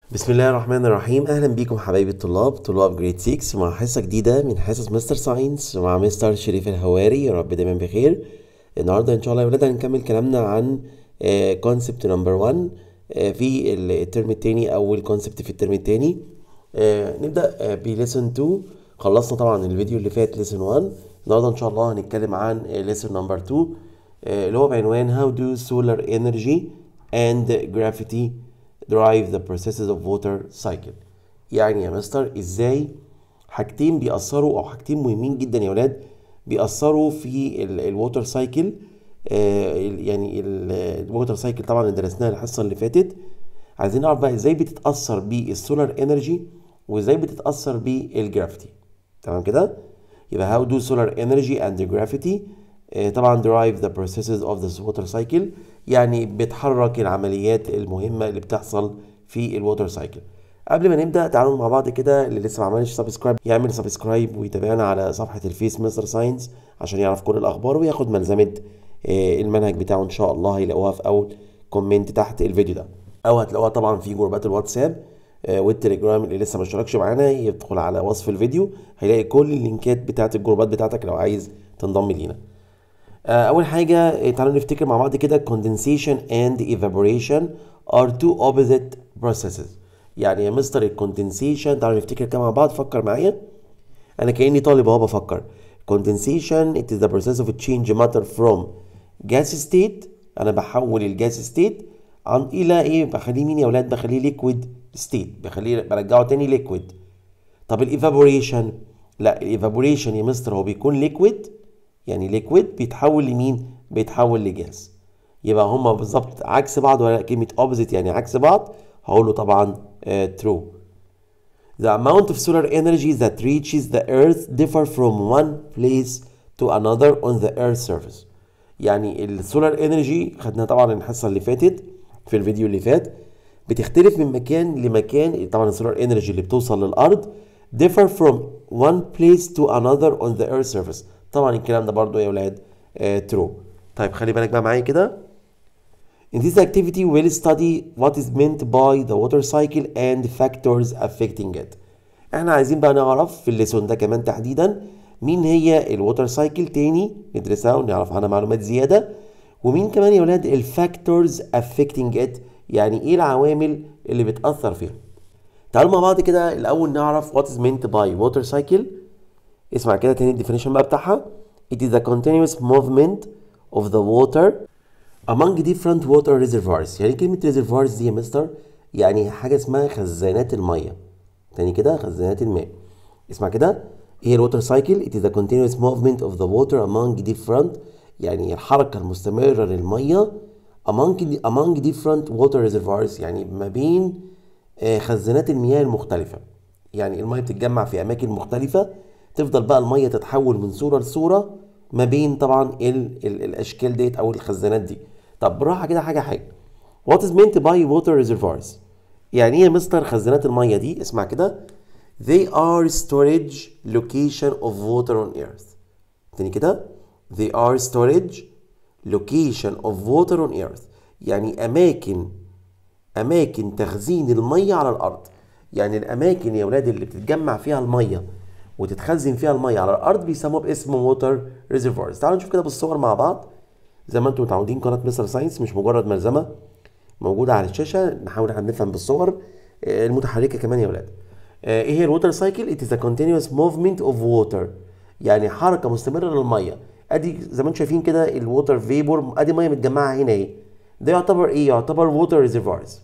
بسم الله الرحمن الرحيم اهلا بيكم حبايبي الطلاب طلاب جريد 6 مع حصه جديده من حصص مستر ساينس مع مستر شريف الهواري يا رب دايما بخير النهارده ان شاء الله يا ولاد هنكمل كلامنا عن كونسبت نمبر 1 في الترم الثاني اول كونسبت في الترم الثاني نبدا بليسن 2 خلصنا طبعا الفيديو اللي فات ليسن 1 النهارده ان شاء الله هنتكلم عن ليسن نمبر 2 اللي هو بعنوان how do solar energy and gravity drive the processes of water cycle يعني يا مستر ازاي حاجتين بيأثروا او حاجتين مهمين جدا يا ولاد بيأثروا في الووتر سايكل يعني الووتر سايكل طبعا اللي درسناها الحصه اللي فاتت عايزين نعرف بقى ازاي بتتأثر بالسولار انرجي وازاي بتتأثر بالجرافيتي تمام كده يبقى how do solar energy and the gravity طبعا drive the processes of the water cycle يعني بتحرك العمليات المهمة اللي بتحصل في الووتر سايكل قبل ما نبدأ تعالوا مع بعض كده اللي لسه ما عملش سبسكرايب يعمل سبسكرايب ويتابعنا على صفحة الفيس مستر ساينس عشان يعرف كل الأخبار وياخد ملزمة المنهج بتاعه إن شاء الله هيلاقوها في أول كومنت تحت الفيديو ده أو هتلاقوها طبعا في جروبات الواتساب والتليجرام اللي لسه ما اشتركش معانا يدخل على وصف الفيديو هيلاقي كل اللينكات بتاعت الجروبات بتاعتك لو عايز تنضم لينا اول حاجه تعالوا نفتكر مع بعض كده condensation and evaporation are two opposite processes يعني يا مستر الكوندنسيشن تعالوا نفتكر كده مع بعض فكر معايا انا كاني طالب اهو بفكر condensation it is the process of change matter from gas state انا بحول الجاس ستيت عن الى ايه بخليه مين يا اولاد بخليه ليكويد ستيت بخليه برجعه تاني ليكويد طب الايفابوريشن لا الايفابوريشن يا مستر هو بيكون ليكويد يعني ليكويد بيتحول لمين بيتحول لجاز يبقى هما بالظبط عكس بعض ولا كلمة opposite يعني عكس بعض هقول له طبعا uh, true The amount of solar energy that reaches the earth differ from one place to another on the earth surface يعني السولار انرجي خدناها طبعا الحصة اللي فاتت في الفيديو اللي فات بتختلف من مكان لمكان طبعا السولار انرجي اللي بتوصل للأرض differ from one place to another on the earth surface طبعا الكلام ده برضو يا ولاد ترو uh, طيب خلي بالك بقى معايا كده In this activity we'll study what is meant by the water cycle and factors affecting it. احنا عايزين بقى نعرف في الليسون ده كمان تحديدا مين هي الووتر سايكل تاني ندرسها ونعرف عنها معلومات زيادة ومين كمان يا ولاد الفاكتورز affecting it يعني ايه العوامل اللي بتأثر فيها. تعالوا مع بعض كده الأول نعرف what is meant by water cycle اسمع كده تاني الديفينيشن بقى بتاعها it is the continuous movement of the water among different water reservoirs يعني كلمة reservoirs دي يا مستر يعني حاجة اسمها خزانات المية تاني كده خزانات الماء اسمع كده ايه الووتر سايكل it is the continuous movement of the water among different يعني الحركة المستمرة للمية among among different water reservoirs يعني ما بين خزانات المياه المختلفة يعني المية بتتجمع في أماكن مختلفة تفضل بقى الميه تتحول من صوره لصوره ما بين طبعا ال ال الاشكال ديت او الخزانات دي طب بالراحه كده حاجه حاجه what is meant by water reservoirs يعني ايه يا مستر خزانات الميه دي اسمع كده they are storage location of water on earth تاني كده they are storage location of water on earth يعني اماكن اماكن تخزين الميه على الارض يعني الاماكن يا ولاد اللي بتتجمع فيها الميه وتتخزن فيها الميه على الارض بيسموها باسم ووتر ريزرفوارز تعالوا نشوف كده بالصور مع بعض زي ما انتم متعودين قناه مستر ساينس مش مجرد ملزمه موجوده على الشاشه نحاول احنا نفهم بالصور المتحركه كمان يا ولاد ايه هي الووتر سايكل it is a continuous movement of water يعني حركه مستمره للميه ادي زي ما انتم شايفين كده الووتر فيبور ادي ميه متجمعه هنا اهي ده يعتبر ايه يعتبر ووتر ريزرفوارز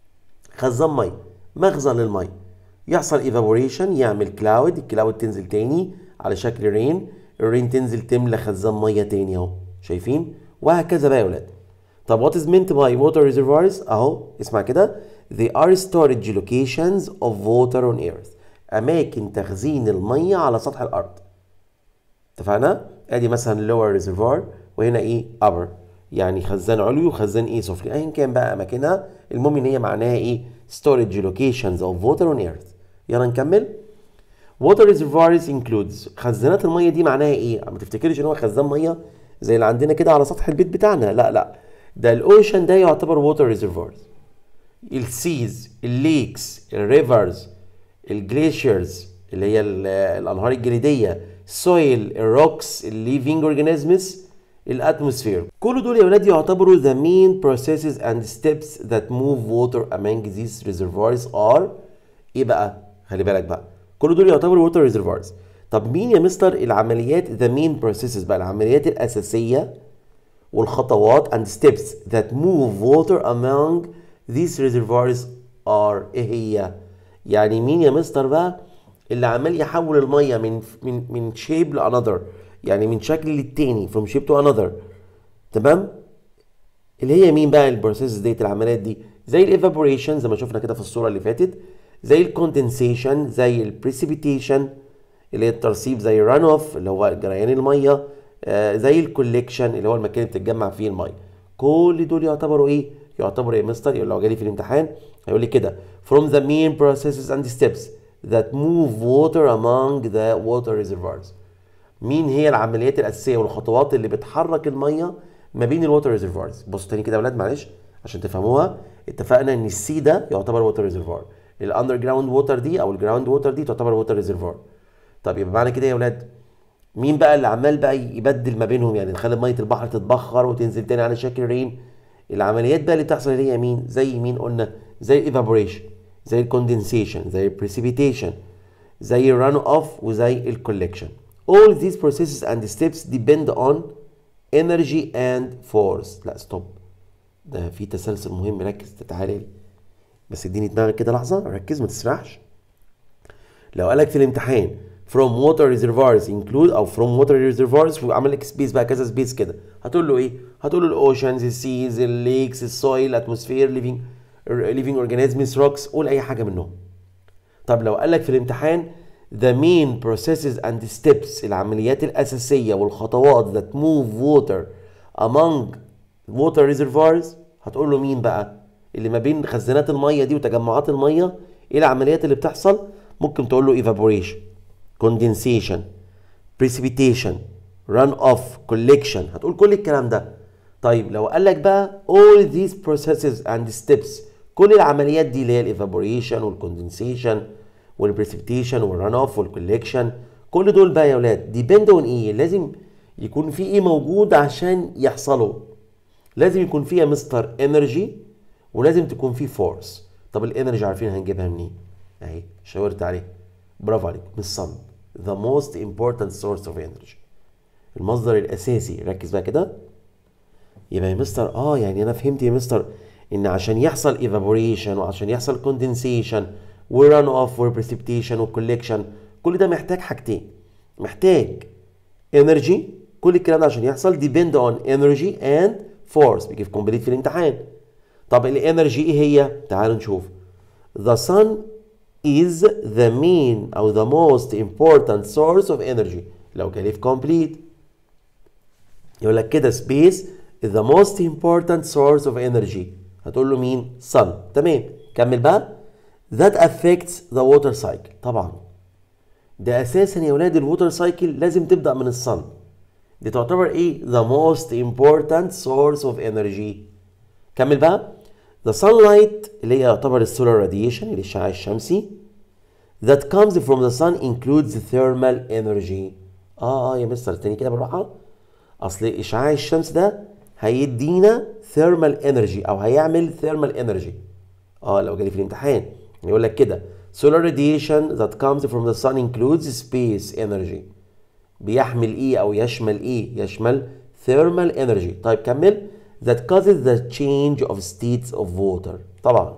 خزان ميه مخزن للميه يحصل ايفابوريشن يعمل كلاود الكلاود تنزل تاني على شكل رين الرين تنزل تملى خزان ميه تاني اهو شايفين وهكذا بقى يا ولاد طب وات از meant by water reservoirs اهو اسمع كده they are storage locations of water on earth اماكن تخزين الميه على سطح الارض اتفقنا ادي مثلا lower reservoir وهنا ايه upper يعني خزان علوي وخزان ايه سفلي ايا كان بقى اماكنها المهم ان هي معناها ايه storage locations of water on earth يلا نكمل water reservoirs includes خزانات الميه دي معناها ايه ما تفتكرش ان هو خزان ميه زي اللي عندنا كده على سطح البيت بتاعنا لا لا ده الاوشن ده يعتبر water reservoirs السيز الليكس الريفرز الجليشيرز اللي هي ال- الانهار الجليديه سويل الروكس الليفينج اورجانيزمز الاتموسفير كل دول يا ولاد يعتبروا the main processes and steps that move water among these reservoirs are ايه بقى خلي بالك بقى كل دول يعتبروا water reservoirs طب مين يا مستر العمليات the main processes بقى العمليات الاساسيه والخطوات and steps that move water among these reservoirs are ايه هي يعني مين يا مستر بقى اللي عمال يحول الميه من من من شيب لانذر يعني من شكل للتاني from shape to another تمام اللي هي مين بقى البروسيس ديت العمليات دي زي الايفابوريشن زي ما شفنا كده في الصوره اللي فاتت زي الكوندنسيشن زي البريسيبيتيشن اللي هي الترسيب زي الران اوف اللي هو جريان الميه آه زي الكوليكشن اللي هو المكان اللي بتتجمع فيه الميه كل دول يعتبروا ايه يعتبروا ايه يا مستر لو جالي في الامتحان هيقول لي كده from the main processes and steps that move water among the water reservoirs مين هي العمليات الاساسيه والخطوات اللي بتحرك الميه ما بين الووتر ريزرفوارز بصوا تاني كده يا اولاد معلش عشان تفهموها اتفقنا ان السي ده يعتبر ووتر ريزرفوار الاندر جراوند ووتر دي او الجراوند ووتر دي تعتبر ووتر ريزرفوار طب يبقى معنى كده يا اولاد مين بقى اللي عمال بقى يبدل ما بينهم يعني نخلي ميه البحر تتبخر وتنزل تاني على شكل رين العمليات بقى اللي بتحصل اللي هي مين زي مين قلنا زي الايفابوريشن زي الكوندنسيشن زي البريسيبيتيشن زي الران اوف وزي الكولكشن all these processes and steps depend on energy and force لا ستوب ده في تسلسل مهم ركز تعالى لي بس اديني دماغك كده لحظه ركز ما تسرحش لو قالك في الامتحان from water reservoirs include او from water reservoirs وعمل لك سبيس بقى كذا سبيس كده هتقول له ايه هتقول له الاوشنز السيز الليكس السويل الاتموسفير ليفينج ليفينج اورجانيزمز روكس قول اي حاجه منهم طب لو قال لك في الامتحان the main processes and steps العمليات الأساسية والخطوات that move water among water reservoirs هتقول له مين بقى اللي ما بين خزانات المية دي وتجمعات المية ايه العمليات اللي بتحصل ممكن تقول له evaporation condensation precipitation run off collection هتقول كل الكلام ده طيب لو قال لك بقى all these processes and steps كل العمليات دي اللي هي الايفابوريشن والكوندنسيشن والبريسبيتيشن والران اوف والكوليكشن كل دول بقى يا اولاد ديبند اون ايه لازم يكون في ايه موجود عشان يحصلوا لازم يكون فيها مستر انرجي ولازم تكون في فورس طب الانرجي عارفين هنجيبها منين اهي شاورت عليه برافو عليك من الصن the most important source of energy المصدر الاساسي ركز بقى كده يبقى يا مستر اه يعني انا فهمت يا مستر ان عشان يحصل evaporation وعشان يحصل condensation وران اوف وبريسبتيشن وكوليكشن كل ده محتاج حاجتين محتاج انرجي كل الكلام ده عشان يحصل depend on energy and force بيجي في كومبليت في الامتحان طب الانرجي ايه هي تعالوا نشوف the sun is the main او the most important source of energy لو جالي في complete يقول لك كده space is the most important source of energy هتقول له مين sun تمام كمل بقى that affects the water cycle طبعا ده اساسا يا ولاد الووتر سايكل لازم تبدا من الصن دي تعتبر ايه the most important source of energy كمل بقى the sunlight اللي هي يعتبر السولار radiation الاشعاع الشمسي that comes from the sun includes thermal energy اه اه يا مستر تاني كده بالراحه اصل اشعاع الشمس ده هيدينا thermal energy او هيعمل thermal energy اه لو جالي في الامتحان يقول لك كده solar radiation that comes from the sun includes space energy بيحمل ايه او يشمل ايه يشمل thermal energy طيب كمل that causes the change of states of water طبعا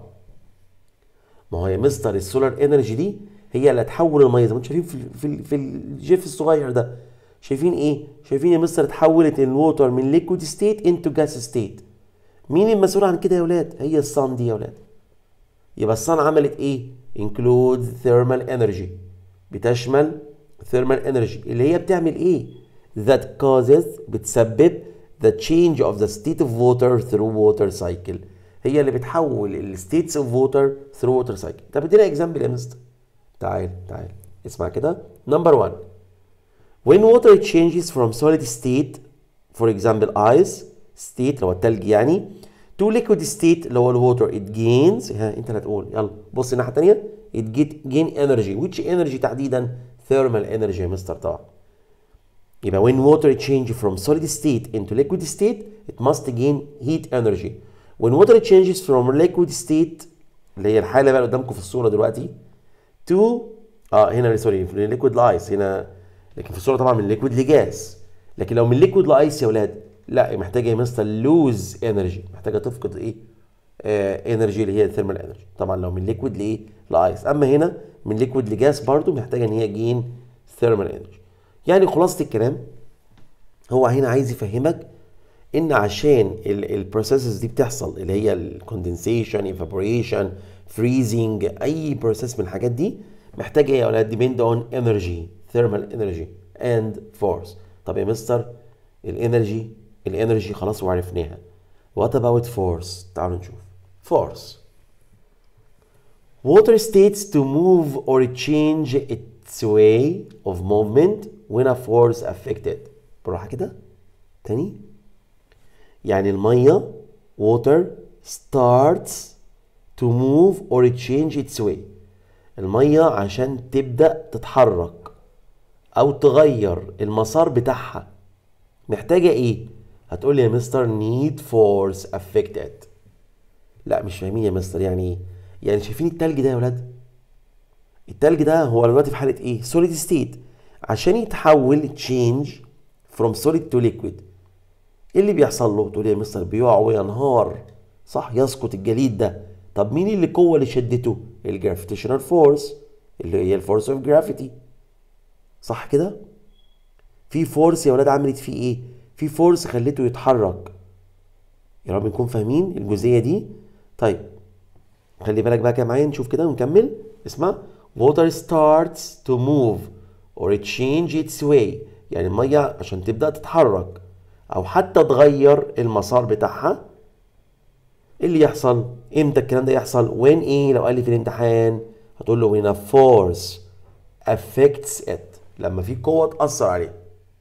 ما هو يا مستر السولار انرجي دي هي اللي هتحول الميه زي ما انتم شايفين في في في الجيف الصغير ده شايفين ايه شايفين يا مستر اتحولت الووتر من ليكويد ستيت انتو جاس ستيت مين المسؤول عن كده يا ولاد هي الصن دي يا ولاد يبقى الصن عملت ايه includes thermal energy بتشمل thermal energy اللي هي بتعمل ايه that causes بتسبب the change of the state of water through water cycle هي اللي بتحول ال states of water through water cycle طب ادينا example يا مستر تعال تعال اسمع كده number one when water changes from solid state for example ice state لو التلج يعني to liquid state اللي هو الووتر it gains ها انت اللي هتقول يلا بص الناحيه الثانيه it get gain energy which energy تحديدا thermal energy يا مستر طبعا يبقى when water change from solid state into liquid state it must gain heat energy when water changes from liquid state اللي هي الحاله بقى اللي قدامكم في الصوره دلوقتي to اه هنا سوري في liquid لايس هنا لكن في الصوره طبعا من liquid لجاز لكن لو من liquid لايس يا ولاد لا محتاجه يا مستر لوز انرجي محتاجه تفقد ايه انرجي اللي هي الثيرمال انرجي طبعا لو من ليكويد لايه لايس اما هنا من ليكويد لجاز برضو محتاجه ان هي جين ثيرمال انرجي يعني خلاصه الكلام هو هنا عايز يفهمك ان عشان البروسيسز دي بتحصل اللي هي الكوندنسيشن ايفابوريشن فريزنج اي بروسيس من الحاجات دي محتاجه ايه يا اولاد ديبند اون انرجي ثيرمال انرجي اند فورس طب يا مستر الانرجي الانرجي خلاص وعرفناها what about force تعالوا نشوف force water states to move or change its way of movement when a force affected بالراحه كده تاني يعني الميه water starts to move or change its way الميه عشان تبدا تتحرك او تغير المسار بتاعها محتاجه ايه هتقول لي يا مستر need force affected لا مش فاهمين يا مستر يعني ايه يعني شايفين التلج ده يا ولاد التلج ده هو دلوقتي في حاله ايه solid state عشان يتحول change from solid to liquid ايه اللي بيحصل له تقول لي يا مستر بيقع وينهار صح يسقط الجليد ده طب مين اللي القوه اللي شدته الجرافيتيشنال فورس اللي هي الفورس اوف جرافيتي صح كده في فورس يا ولاد عملت فيه ايه في فورس خلته يتحرك يا رب نكون فاهمين الجزئيه دي طيب خلي بالك بقى كده معايا نشوف كده ونكمل اسمع water starts to move or change its way يعني الميه عشان تبدا تتحرك او حتى تغير المسار بتاعها ايه اللي يحصل امتى الكلام ده يحصل when ايه لو قال لي في الامتحان هتقول له when a force affects it لما في قوه تاثر عليه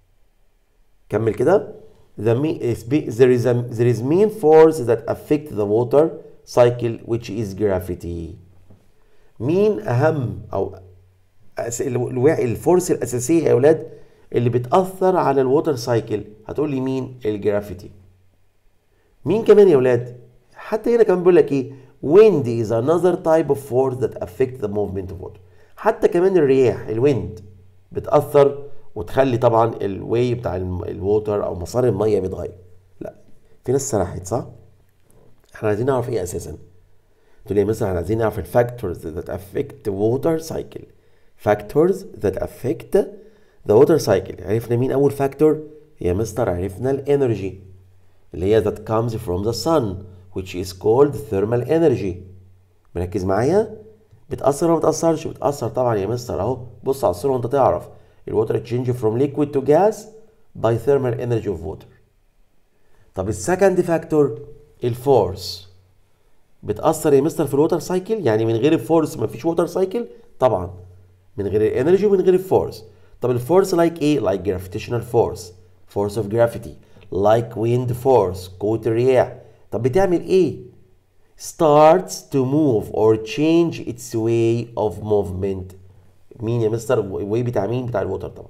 كمل كده the me- there is a there is main force that affect the water cycle which is gravity مين اهم او أس- الوع- الفورس الاساسيه يا اولاد اللي بتاثر على الووتر سايكل هتقول لي مين الجرافيتي مين كمان يا اولاد حتى هنا كمان بيقول لك ايه wind is another type of force that affect the movement of water حتى كمان الرياح الويند بتاثر وتخلي طبعا الواي بتاع الم- الووتر او مسار الميه بيتغير لا في ناس سرحت صح احنا عايزين نعرف ايه اساسا تقول لي مثلا احنا عايزين نعرف الفاكتورز that affect the water cycle factors that affect the water cycle عرفنا مين اول فاكتور يا مستر عرفنا الانرجي اللي هي that comes from the sun which is called thermal energy مركز معايا بتأثر ولا ما بتأثرش بتأثر طبعا يا مستر اهو بص على الصورة وانت تعرف الوتر تشينج from liquid to gas by thermal energy of water طب السكند فاكتور الفورس بتأثر يا مستر في الووتر سايكل يعني من غير الفورس مفيش ووتر سايكل طبعا من غير الانرجي ومن غير الفورس طب الفورس لايك ايه لايك gravitational force force of gravity like wind force قوة الرياح طب بتعمل ايه starts to move or change its way of movement مين يا مستر الواي بتاع مين بتاع الووتر طبعا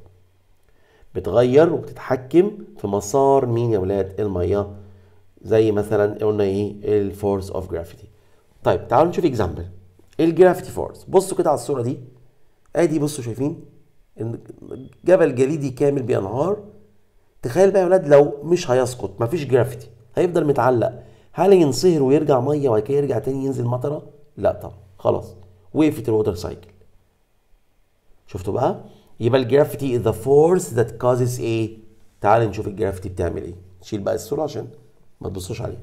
بتغير وبتتحكم في مسار مين يا ولاد الميه زي مثلا قلنا ايه الفورس اوف جرافيتي طيب تعالوا نشوف اكزامبل الجرافيتي فورس بصوا كده على الصوره دي ادي بصوا شايفين إن جبل جليدي كامل بينهار تخيل بقى يا ولاد لو مش هيسقط مفيش جرافيتي هيفضل متعلق هل ينصهر ويرجع ميه وبعد كده يرجع تاني ينزل مطره لا طبعا خلاص وقفت الووتر سايكل شفتوا بقى يبقى الجرافيتي is the force that causes ايه تعال نشوف الجرافيتي بتعمل ايه نشيل بقى الصوره عشان ما تبصوش عليه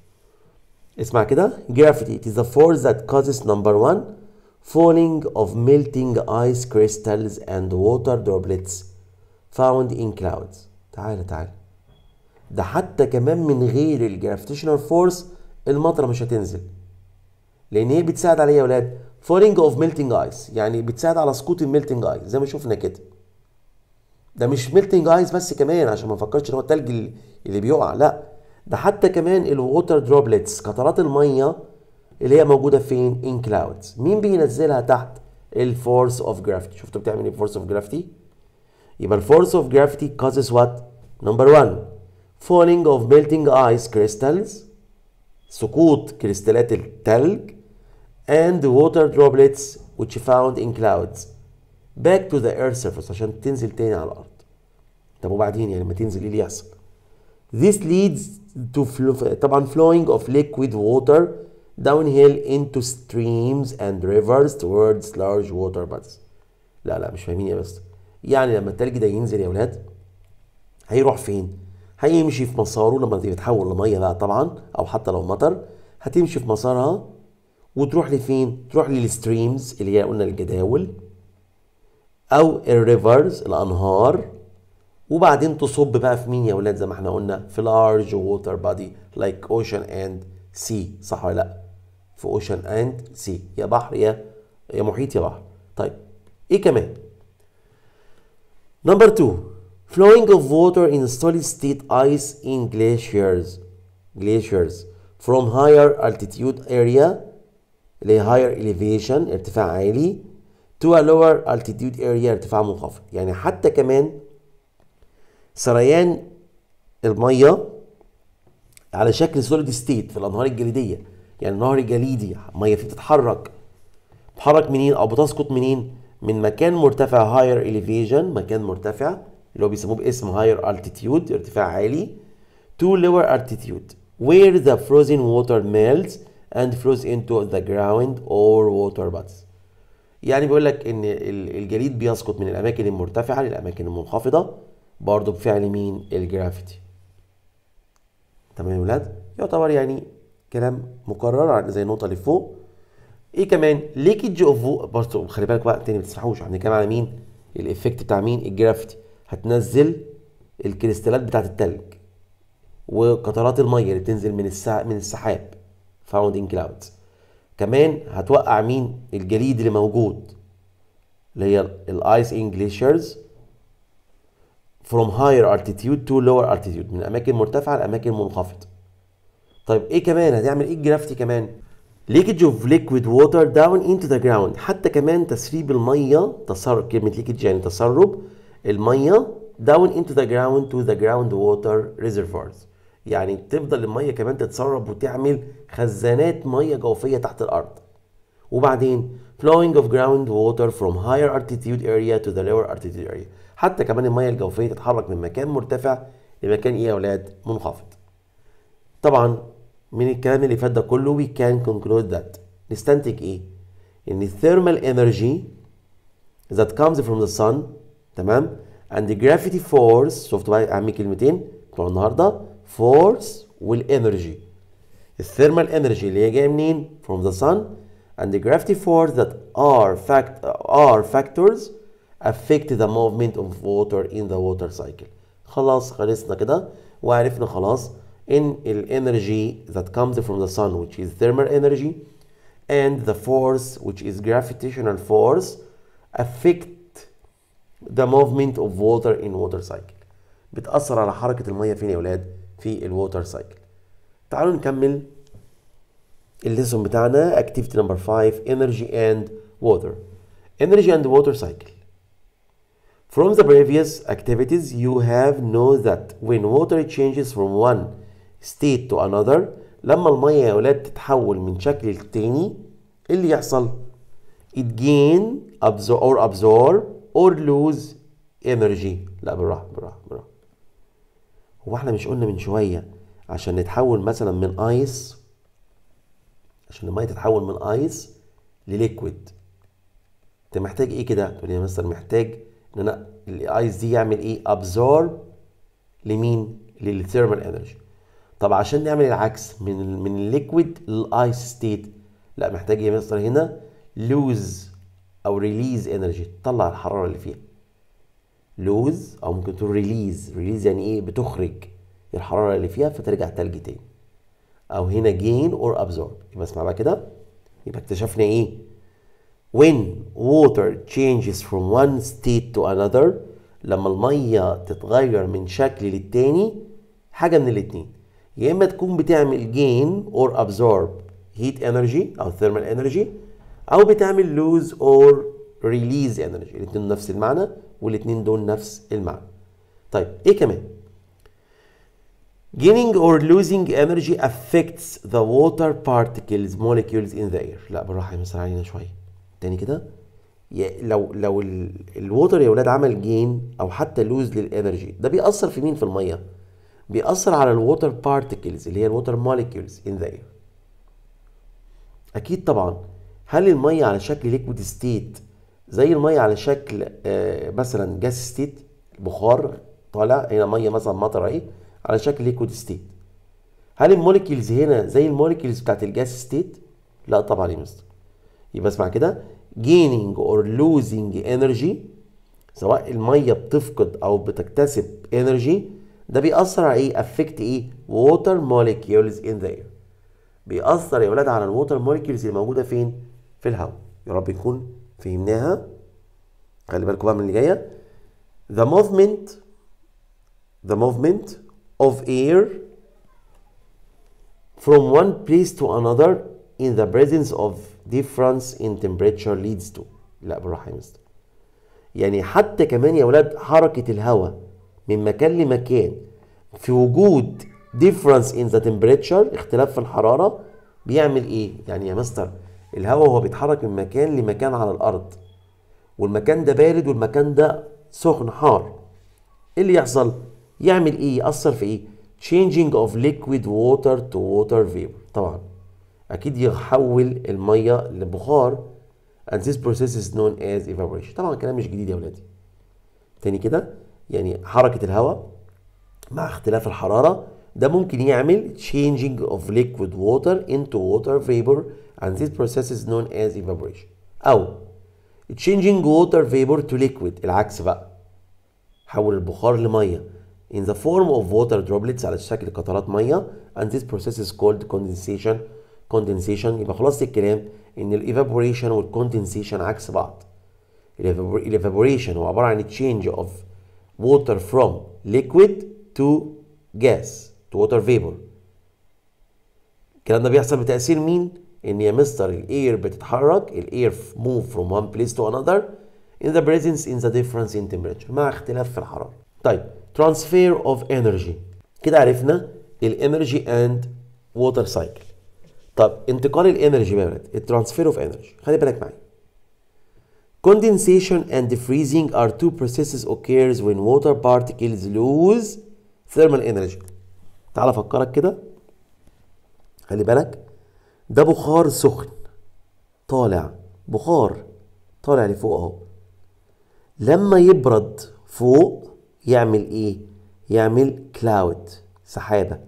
اسمع كده gravity it is the force that causes number one falling of melting ice crystals and water droplets found in clouds تعالى تعالى ده حتى كمان من غير الجرافيتيشنال فورس المطره مش هتنزل لان هي بتساعد على ايه يا اولاد falling of melting ice يعني بتساعد على سقوط الميلتنج ايس زي ما شفنا كده ده مش ميلتنج ايس بس كمان عشان ما نفكرش ان هو التلج اللي- اللي بيقع لا ده حتى كمان الووتر دروبلتس قطرات الميه اللي هي موجوده فين ان كلاودز مين بينزلها تحت الفورس اوف جرافيتي شفتوا بتعمل ايه فورس اوف جرافيتي يبقى الفورس اوف جرافيتي causes what number 1 falling of melting ice crystals سقوط كريستالات التلج and water droplets which found in clouds back to the earth surface عشان تنزل تاني على الارض طب وبعدين يعني لما تنزل ايه اللي يحصل this leads to flow, طبعا flowing of liquid water downhill into streams and rivers towards large water bodies لا لا مش فاهمين يا بس يعني لما التلج ده ينزل يا ولاد هيروح فين هيمشي في مساره لما يتحول لميه بقى طبعا او حتى لو مطر هتمشي في مسارها وتروح لفين تروح للستريمز اللي هي قلنا الجداول او الريفرز الانهار وبعدين تصب بقى في مين يا ولاد زي ما احنا قلنا في large water body like ocean and sea صح ولا لا في ocean and sea يا بحر يا يا محيط يا بحر طيب ايه كمان Number two, flowing of water in solid state ice in glaciers glaciers from higher altitude area اللي هي higher elevation ارتفاع عالي to a lower altitude area ارتفاع منخفض يعني حتى كمان سريان الميه على شكل سوليد ستيت في الانهار الجليديه يعني نهر جليدي ميه فيه بتتحرك بتتحرك منين او بتسقط منين من مكان مرتفع higher elevation مكان مرتفع اللي هو بيسموه باسم higher altitude ارتفاع عالي to lower altitude where the frozen water melts and flows into the ground or water bodies يعني بيقول لك ان الجليد بيسقط من الاماكن المرتفعه للاماكن المنخفضه برضه بفعل مين الجرافيتي تمام يا ولاد يعتبر يعني كلام مكرر زي النقطه اللي فوق ايه كمان ليكج اوف برضه خلي بالك بقى تاني ما تسرحوش هنتكلم على مين الايفكت بتاع مين الجرافيتي هتنزل الكريستالات بتاعت التلج وقطرات الميه اللي بتنزل من السع... من السحاب found in clouds كمان هتوقع مين الجليد اللي موجود اللي هي الايس ان جليشيرز from higher altitude to lower altitude من اماكن مرتفعه لاماكن منخفضه طيب ايه كمان هتعمل ايه الجرافيتي كمان leakage of liquid water down into the ground حتى كمان تسريب الميه تسرب كلمه leakage يعني تسرب الميه down into the ground to the groundwater reservoirs يعني تفضل الميه كمان تتسرب وتعمل خزانات ميه جوفيه تحت الارض وبعدين flowing of groundwater from higher altitude area to the lower altitude area حتى كمان الميه الجوفيه تتحرك من مكان مرتفع لمكان ايه يا اولاد منخفض طبعا من الكلام اللي فات ده كله we can conclude that نستنتج ايه ان thermal energy that comes from the sun تمام and the gravity force شفتوا بقى اهم كلمتين بتوع النهارده force والانرجي الثيرمال انرجي اللي هي جايه منين from the sun and the gravity force that are fact are factors affect the movement of water in the water cycle خلاص خلصنا كده وعرفنا خلاص in الانرجي that comes from the sun which is thermal energy and the force which is gravitational force affect the movement of water in water cycle بتأثر على حركة المية فين يا ولاد في الووتر سايكل تعالوا نكمل الليسون بتاعنا activity number 5 energy and water energy and water cycle from the previous activities you have know that when water changes from one state to another لما المية يا ولاد تتحول من شكل للتاني ايه اللي يحصل it gain absorb or absorb or lose energy لا بالراحة بالراحة بالراحة هو احنا مش قلنا من شوية عشان نتحول مثلا من ايس عشان المية تتحول من ايس لليكويد انت محتاج ايه كده تقول لي يا مستر محتاج ان انا الايس دي يعمل ايه ابزورب لمين للثيرمال انرجي طب عشان نعمل العكس من من الليكويد للايس ستيت لا محتاج يا مستر هنا لوز او ريليز انرجي تطلع الحراره اللي فيها لوز او ممكن تقول ريليز ريليز يعني ايه بتخرج الحراره اللي فيها فترجع تلج تاني او هنا جين اور ابزورب يبقى اسمع بقى كده يبقى اكتشفنا ايه when water changes from one state to another لما الميه تتغير من شكل للتاني حاجه من الاتنين يا اما تكون بتعمل gain or absorb heat energy او thermal energy او بتعمل lose or release energy الاثنين نفس المعنى والاثنين دول نفس المعنى طيب ايه كمان Gaining or losing energy affects the water particles molecules in the air. لا بالراحة يا مستر علينا شوية. تاني كده ي- لو لو الووتر يا ولاد عمل جين او حتى لوز للانرجي ده بيأثر في مين في المية؟ بيأثر على الووتر بارتكلز اللي هي الووتر موليكيولز in the air. اكيد طبعا هل المية على شكل ليكويد ستيت زي المية على شكل آه، مثلا جاس ستيت بخار طالع هنا مية مثلا مطر اهي على شكل ليكويد ستيت هل الموليكيولز هنا زي الموليكيولز بتاعت الجاس ستيت لا طبعا يا مستر يبقى اسمع كده gaining or losing energy سواء الميه بتفقد او بتكتسب energy ده بيأثر على ايه affect ايه water molecules in the air بيأثر يا ولاد على الووتر موليكيولز اللي موجوده فين في الهواء يا رب يكون فهمناها خلي بالكم بقى من اللي جايه the movement the movement of air from one place to another in the presence of difference in temperature leads to لا بالراحه يا مستر يعني حتى كمان يا ولاد حركه الهواء من مكان لمكان في وجود difference in the temperature اختلاف في الحراره بيعمل ايه يعني يا مستر الهواء وهو بيتحرك من مكان لمكان على الارض والمكان ده بارد والمكان ده سخن حار ايه اللي يحصل يعمل ايه يأثر في ايه changing of liquid water to water vapor طبعا اكيد يحول الميه لبخار and this process is known as evaporation طبعا كلام مش جديد يا ولادي تاني كده يعني حركه الهواء مع اختلاف الحراره ده ممكن يعمل changing of liquid water into water vapor and this process is known as evaporation او changing water vapor to liquid العكس بقى حول البخار لميه in the form of water droplets على شكل قطرات ميه and this process is called condensation condensation يبقى خلاصة الكلام ان الايفابوريشن والكوندنسيشن عكس بعض الايفابوريشن هو عبارة عن change of water from liquid to gas to water vapor الكلام ده بيحصل بتأثير مين؟ ان يا مستر الاير بتتحرك الاير move from one place to another in the presence in the difference in temperature مع اختلاف في الحرارة طيب transfer of energy كده عرفنا الانرجي and water cycle طب انتقال الانرجي بقى يا ولاد الترانسفير اوف انرجي خلي بالك معايا condensation and freezing are two processes occurs when water particles lose thermal energy تعال افكرك كده خلي بالك ده بخار سخن طالع بخار طالع لفوق اهو لما يبرد فوق يعمل ايه يعمل كلاود سحابه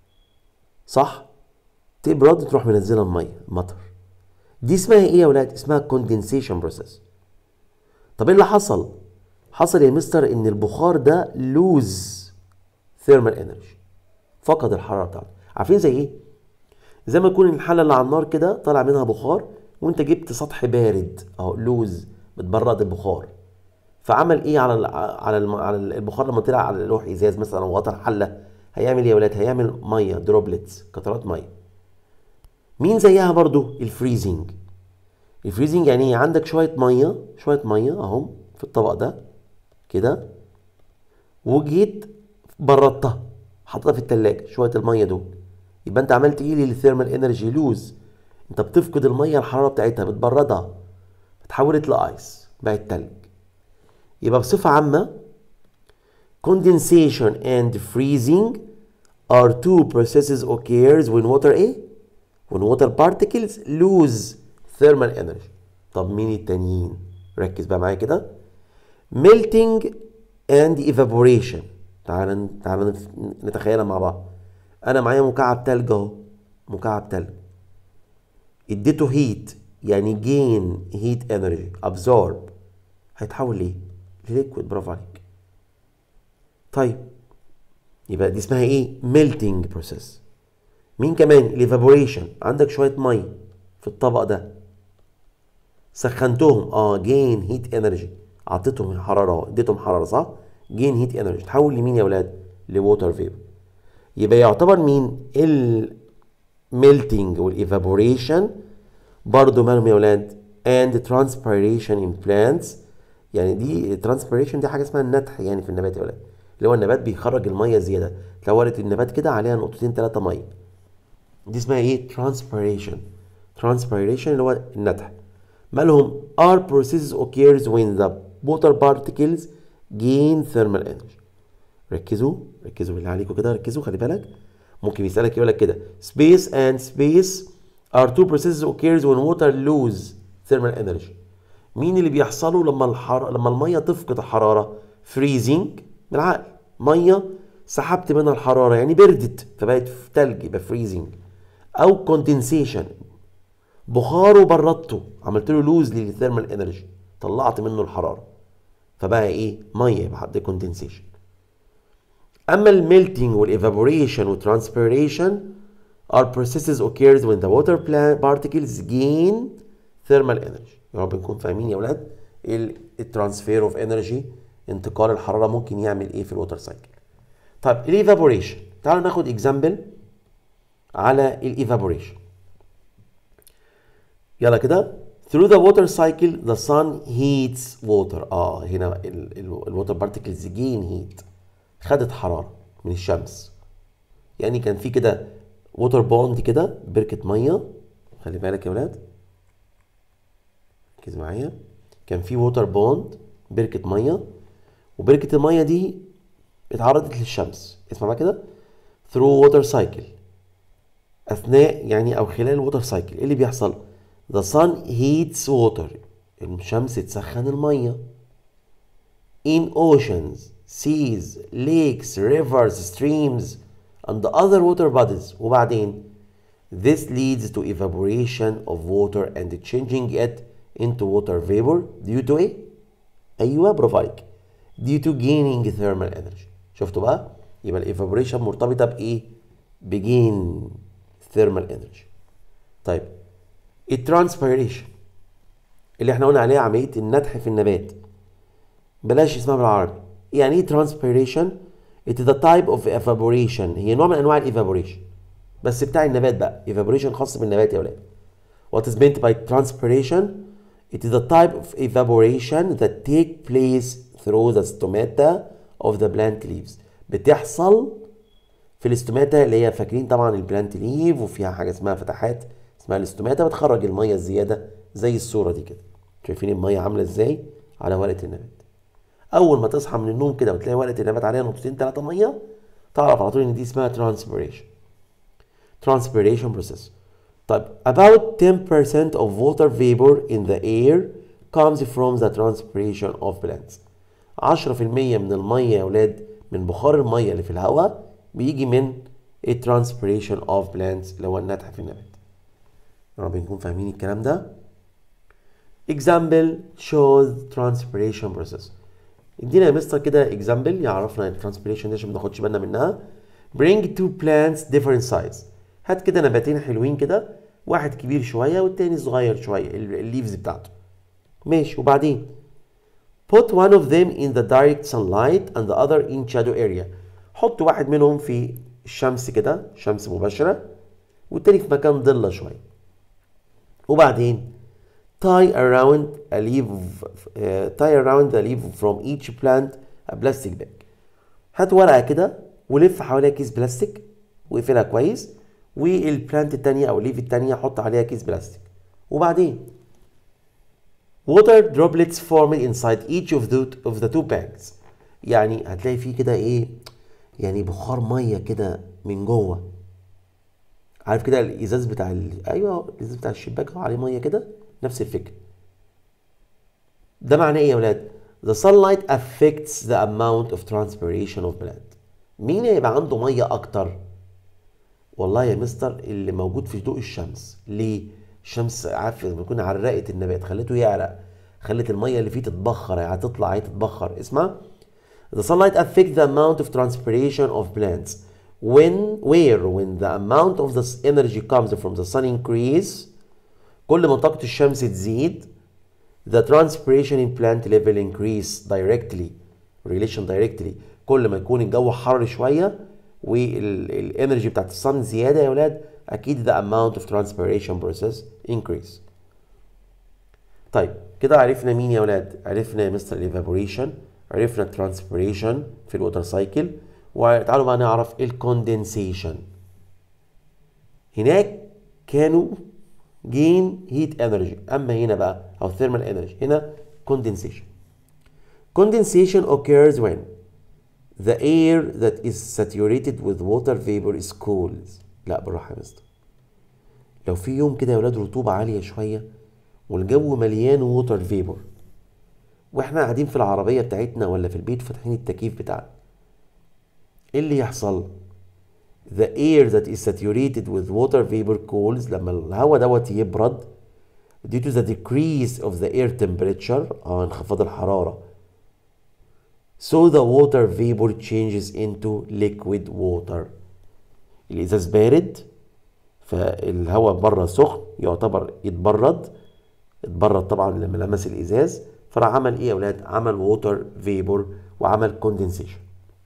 صح تبرد تروح منزله الميه مطر دي اسمها ايه يا ولاد اسمها كوندنسيشن بروسيس طب ايه اللي حصل حصل يا مستر ان البخار ده لوز ثيرمال انرجي فقد الحراره بتاعته عارفين زي ايه زي ما يكون الحله اللي على النار كده طالع منها بخار وانت جبت سطح بارد اهو لوز بتبرد البخار فعمل ايه على ال على ال على البخار لما طلع على لوح ازاز مثلا او وتر حله هيعمل ايه يا ولاد هيعمل ميه دروبلتس قطرات ميه مين زيها برضو الفريزنج الفريزنج يعني ايه عندك شويه ميه شويه ميه اهم في الطبق ده كده وجيت بردتها حطيتها في التلاجة شويه الميه دول يبقى انت عملت ايه للثيرمال انرجي لوز انت بتفقد الميه الحراره بتاعتها بتبردها اتحولت لايس بقت تلج يبقى بصفه عامه condensation and freezing are two processes occurs when water ايه when water particles lose thermal energy طب مين التانيين ركز بقى معايا كده melting and evaporation تعال تعال نتخيلها مع بعض انا معايا مكعب تلج اهو مكعب تلج اديته هيت يعني gain heat energy absorb هيتحول ليه لليكويد برافو عليك طيب يبقى دي اسمها ايه melting process مين كمان الايفابوريشن عندك شويه ميه في الطبق ده سخنتهم اه جين هيت انرجي اعطيتهم حراره اديتهم حراره صح جين هيت انرجي تحول لمين يا اولاد لووتر فيبر يبقى يعتبر مين الميلتنج والايفابوريشن برضو مالهم يا ولاد and transpiration in plants يعني دي transpiration دي حاجه اسمها النتح يعني في النبات يا ولاد اللي هو النبات بيخرج الميه زياده لو ورقه النبات كده عليها نقطتين ثلاثه ميه دي اسمها ايه transpiration transpiration اللي هو النتح مالهم are processes occurs when the water particles gain thermal energy ركزوا ركزوا بالله عليكم كده ركزوا خلي بالك ممكن يسألك يقول لك كده space and space are two processes occurs when water lose thermal energy مين اللي بيحصلوا لما الحر... لما الميه تفقد الحراره freezing بالعقل ميه سحبت منها الحراره يعني بردت فبقت في تلج يبقى freezing او condensation بخاره بردته عملت له لوز للثيرمال انرجي طلعت منه الحراره فبقى ايه ميه يبقى حد كوندنسيشن اما الميلتنج والايفابوريشن والترانسبيريشن are processes occurs when the water particles gain thermal energy يا رب نكون فاهمين يا اولاد الترانسفير اوف انرجي انتقال الحراره ممكن يعمل ايه في الووتر سايكل طيب الايفابوريشن تعالوا ناخد اكزامبل على الايفابوريشن يلا كده through the water cycle the sun heats water اه هنا الووتر بارتكلز gain heat خدت حراره من الشمس يعني كان في كده ووتر بوند كده بركه ميه خلي بالك يا ولاد ركز معايا كان في ووتر بوند بركه ميه وبركه الميه دي اتعرضت للشمس اسمع بقى كده through water cycle اثناء يعني او خلال الووتر سايكل ايه اللي بيحصل The sun heats water الشمس تسخن المية in oceans, seas, lakes, rivers, streams and other water bodies وبعدين this leads to evaporation of water and changing it into water vapor due to ايه؟ ايوه برافو عليك due to gaining thermal energy شفتوا بقى؟ يبقى الايفابوريشن مرتبطة بإيه؟ بجين thermal energy طيب الترانسبيريشن اللي احنا قلنا عليها عمليه النتح في النبات بلاش اسمها بالعربي يعني ايه ترانسبيريشن it is a type of evaporation هي نوع من انواع الايفابوريشن بس بتاع النبات بقى evaporation خاص بالنبات يا ولاد what is meant by transpiration it is a type of evaporation that take place through the stomata of the plant leaves بتحصل في الاستوماتا اللي هي فاكرين طبعا البلانت ليف وفيها حاجه اسمها فتحات اسمها الاستوماتا بتخرج الميه الزياده زي الصوره دي كده شايفين الميه عامله ازاي على ورقه النبات اول ما تصحى من النوم كده وتلاقي ورقه النبات عليها نقطتين ثلاثه ميه تعرف على طول ان دي اسمها transpiration transpiration process طيب about 10% of water vapor in the air comes from the transpiration of plants 10% من الميه يا اولاد من بخار الميه اللي في الهواء بيجي من الترانسبيريشن اوف plants اللي هو النتح في النبات يا رب نكون فاهمين الكلام ده example shows transpiration process ادينا يا مستر كده example يعرفنا الترانسبيريشن دي عشان ما ناخدش بالنا منها bring two plants different size هات كده نباتين حلوين كده واحد كبير شويه والتاني صغير شويه الليفز بتاعته ماشي وبعدين put one of them in the direct sunlight and the other in shadow area حط واحد منهم في الشمس كده شمس مباشره والتاني في مكان ضله شويه وبعدين tie around a leaf uh, tie around the leaf from each plant a plastic bag هات ورقه كده ولف حواليها كيس بلاستيك واقفلها كويس والبلانت التانية او الليف التانية حط عليها كيس بلاستيك وبعدين water droplets formed inside each of the of the two bags يعني هتلاقي فيه كده ايه يعني بخار ميه كده من جوه عارف كده الازاز بتاع ال... ايوه الازاز بتاع الشباك اهو عليه ميه كده نفس الفكره ده معناه ايه يا ولاد the sunlight affects the amount of transpiration of plant مين هيبقى عنده ميه اكتر والله يا مستر اللي موجود في ضوء الشمس ليه الشمس عارف لما تكون عرقت النبات خلته يعرق خلت الميه اللي فيه تتبخر يعني هتطلع هي تتبخر اسمع the sunlight affects the amount of transpiration of plants when where when the amount of the energy comes from the sun increase كل ما طاقة الشمس تزيد the transpiration in plant level increase directly relation directly كل ما يكون الجو حر شوية والانرجي بتاعت الصن زياده يا ولاد اكيد the amount of transpiration process increase طيب كده عرفنا مين يا ولاد عرفنا مستر الايفابوريشن عرفنا الترانسبيريشن في الووتر سايكل وتعالوا بقى نعرف الكوندنسيشن هناك كانوا gain heat energy اما هنا بقى او thermal energy هنا condensation condensation occurs when the air that is saturated with water vapor is cooled لا بالراحه يا مستر لو في يوم كده يا ولاد رطوبه عاليه شويه والجو مليان ووتر فيبور واحنا قاعدين في العربيه بتاعتنا ولا في البيت فاتحين التكييف بتاعنا ايه اللي يحصل the air that is saturated with water vapor cools لما الهواء دوت يبرد due to the decrease of the air temperature اه انخفاض الحرارة so the water vapor changes into liquid water الإزاز بارد فالهواء بره سخن يعتبر يتبرد اتبرد طبعا لما لمس الإزاز فراح عمل إيه يا أولاد؟ عمل ووتر فيبور وعمل كوندنسيشن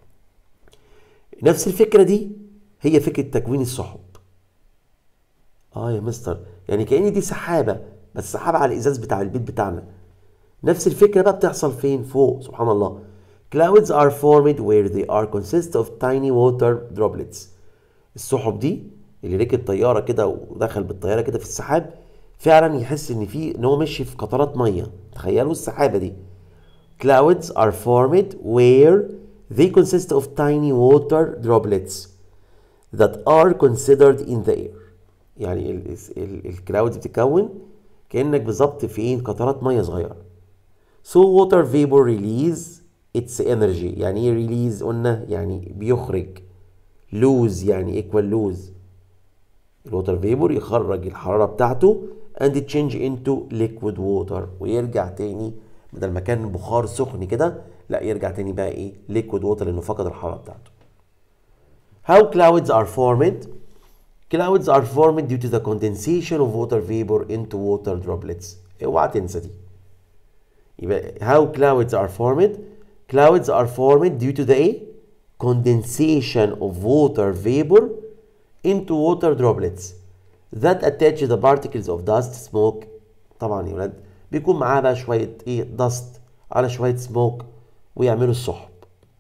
نفس الفكرة دي هي فكرة تكوين السحب اه يا مستر يعني كأن دي سحابة بس سحابة على الإزاز بتاع البيت بتاعنا نفس الفكرة بقى بتحصل فين فوق سبحان الله clouds are formed where they are consist of tiny water droplets السحب دي اللي ركب طيارة كده ودخل بالطيارة كده في السحاب فعلا يحس ان في ان هو ماشي في قطرات مية تخيلوا السحابة دي clouds are formed where they consist of tiny water droplets that are considered in the air يعني الكلاودز بتتكون كانك بالظبط في ايه قطرات ميه صغيره so water vapor release its energy يعني ايه release قلنا يعني بيخرج lose يعني equal lose الووتر فيبور يخرج الحراره بتاعته and change into liquid water ويرجع تاني بدل ما كان بخار سخن كده لا يرجع تاني بقى ايه liquid water لانه فقد الحراره بتاعته How clouds are formed? Clouds are formed due to the condensation of water vapor into water droplets. اوعى تنسى دي. يبقى how clouds are formed? Clouds are formed due to the ايه؟ condensation of water vapor into water droplets that attach the particles of dust smoke طبعا يا ولاد بيكون معاه بقى شوية ايه dust على شوية smoke ويعملوا السحب.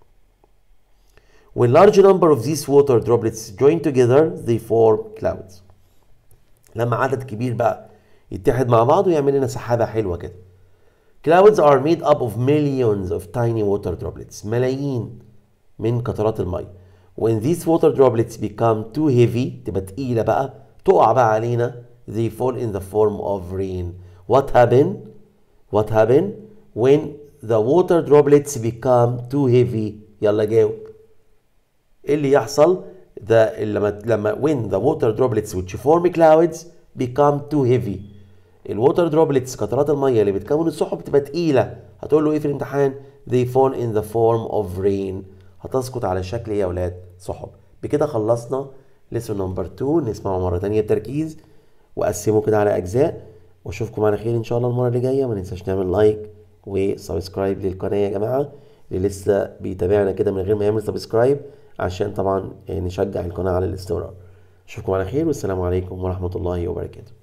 When large number of these water droplets join together they form clouds. لما عدد كبير بقى يتحد مع بعض ويعمل لنا سحابة حلوة كده. Clouds are made up of millions of tiny water droplets. ملايين من قطرات المية. When these water droplets become too heavy تبقى تقيلة بقى تقع بقى علينا they fall in the form of rain. What happen? What happen when the water droplets become too heavy? يلا جاوب. ايه اللي يحصل ده لما لما when the water droplets which form clouds become too heavy الووتر droplets قطرات الميه اللي بتكون السحب بتبقى تقيله هتقول له ايه في الامتحان they fall in the form of rain هتسقط على شكل ايه يا اولاد سحب بكده خلصنا lesson number 2 نسمعه مره تانية بتركيز وقسمه كده على اجزاء واشوفكم على خير ان شاء الله المره اللي جايه ما ننساش نعمل لايك وسبسكرايب للقناه يا جماعه اللي لسه بيتابعنا كده من غير ما يعمل سبسكرايب عشان طبعا نشجع القناة على الاستمرار اشوفكم على خير والسلام عليكم ورحمة الله وبركاته